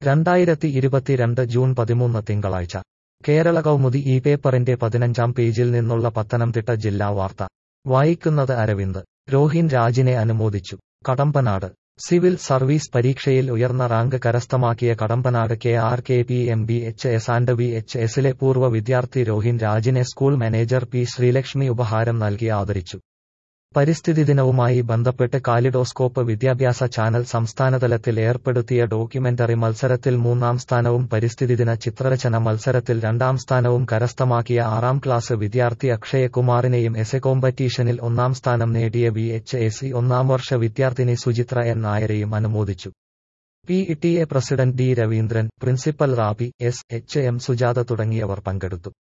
രണ്ടായിരത്തി ഇരുപത്തിരണ്ട് ജൂൺ പതിമൂന്ന് തിങ്കളാഴ്ച കേരള കൗമുദി ഈ പേപ്പറിന്റെ പതിനഞ്ചാം പേജിൽ നിന്നുള്ള പത്തനംതിട്ട ജില്ലാ വാർത്ത വായിക്കുന്നത് അരവിന്ദ് രോഹിൻ രാജിനെ അനുമോദിച്ചു കടമ്പനാട് സിവിൽ സർവീസ് പരീക്ഷയിൽ ഉയർന്ന റാങ്ക് കരസ്ഥമാക്കിയ Kadampanad K R K P M B H S and V H എസിലെ പൂർവ്വ വിദ്യാർത്ഥി രോഹിൻ രാജിനെ സ്കൂൾ മാനേജർ പി ശ്രീലക്ഷ്മി ഉപഹാരം നൽകി ആദരിച്ചു പരിസ്ഥിതി ദിനവുമായി ബന്ധപ്പെട്ട് കാലിഡോസ്കോപ്പ് വിദ്യാഭ്യാസ ചാനൽ സംസ്ഥാനതലത്തിൽ ഏർപ്പെടുത്തിയ ഡോക്യുമെന്ററി മത്സരത്തിൽ മൂന്നാം സ്ഥാനവും പരിസ്ഥിതിദിന ചിത്രരചന മത്സരത്തിൽ രണ്ടാം സ്ഥാനവും കരസ്ഥമാക്കിയ ആറാം ക്ലാസ് വിദ്യാർത്ഥി അക്ഷയകുമാറിനെയും എസ് എ കോമ്പറ്റീഷനിൽ ഒന്നാം സ്ഥാനം നേടിയ വി എച്ച് എ സി ഒന്നാം വർഷ വിദ്യാർത്ഥിനി സുചിത്ര എൻ നായരെയും അനുമോദിച്ചു P T A president D Raveendran principal Rabi S H M Sujatha തുടങ്ങിയവർ പങ്കെടുത്തു